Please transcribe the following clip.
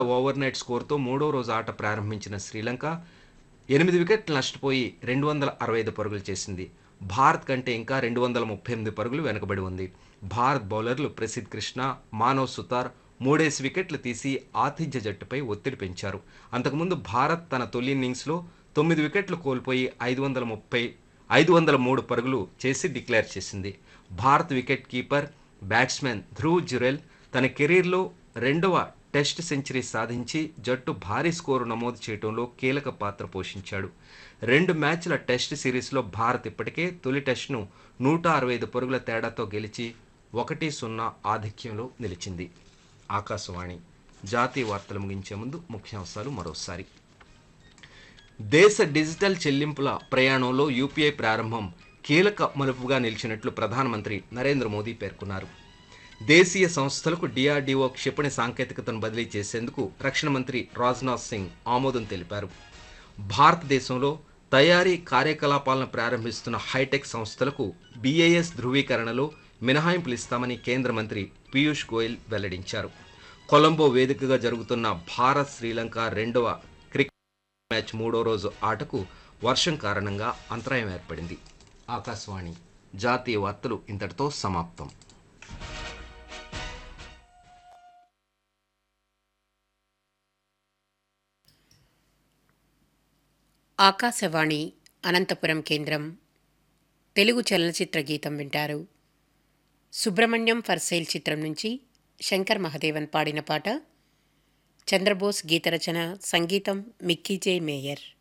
over night స్కోర్తో మూడో రోజు ఆట ప్రారంభించిన శ్రీలంక ఎనిమిది వికెట్లు నష్టపోయి రెండు వందల అరవై ఐదు పరుగులు చేసింది భారత్ కంటే ఇంకా రెండు వందల ముప్పై ఎనిమిది పరుగులు వెనుకబడి ఉంది భారత్ బౌలర్లు ప్రసిద్ కృష్ణ మానవ్ సుతార్ మూడేసి వికెట్లు తీసి ఆతిథ్య జట్టుపై ఒత్తిడి పెంచారు అంతకుముందు భారత్ తన తొలి ఇన్నింగ్స్లో తొమ్మిది వికెట్లు కోల్పోయి ఐదు వందల ముప్పై ఐదు వందల మూడు పరుగులు చేసి డిక్లేర్ చేసింది Bharat wicket keeper batsmen Dhruv Jurel తన కెరీర్లో రెండవ టెస్ట్ సెంచరీ సాధించి జట్టు భారీ స్కోరు నమోదు చేయడంలో కీలక పాత్ర పోషించాడు రెండు మ్యాచ్ల టెస్ట్ సిరీస్లో భారత్ ఇప్పటికే తొలి టెస్ట్ను నూట అరవై ఐదు పరుగుల తేడాతో గెలిచి ఒకటి సున్నా ఆధిక్యంలో నిలిచింది ఆకాశవాణి జాతీయ వార్తలు ముగించే ముందు ముఖ్యాంశాలు మరోసారి దేశ డిజిటల్ చెల్లింపుల ప్రయాణంలో యూపీఐ ప్రారంభం కీలక మలుపుగా నిలిచినట్లు ప్రధానమంత్రి నరేంద్ర మోదీ పేర్కొన్నారు దేశీయ సంస్థలకు డిఆర్డీఓ క్షిపణి సాంకేతికతను బదిలీ చేసేందుకు రక్షణ మంత్రి రాజ్నాథ్ సింగ్ ఆమోదం తెలిపారు భారతదేశంలో తయారీ కార్యకలాపాలను ప్రారంభిస్తున్న హైటెక్ సంస్థలకు బీఏఎస్ ధృవీకరణలో మినహాయింపులు ఇస్తామని కేంద్ర మంత్రి పీయూష్ గోయల్ వెల్లడించారు కొలంబో వేదికగా జరుగుతున్న భారత్ శ్రీలంక రెండవ క్రికెట్ మ్యాచ్ మూడో రోజు ఆటకు వర్షం కారణంగా అంతరాయం ఏర్పడింది ఆకాశవాణి జాతీయ వార్తలు ఇంతటితో సమాప్తం ఆకాశవాణి అనంతపురం కేంద్రం తెలుగు చలనచిత్ర గీతం వింటారు సుబ్రహ్మణ్యం ఫర్ సేల్ చిత్రం నుంచి శంకర్ మహదేవన్ పాడిన పాట చంద్రబోస్ గీతరచన సంగీతం మిక్కీ జే మేయర్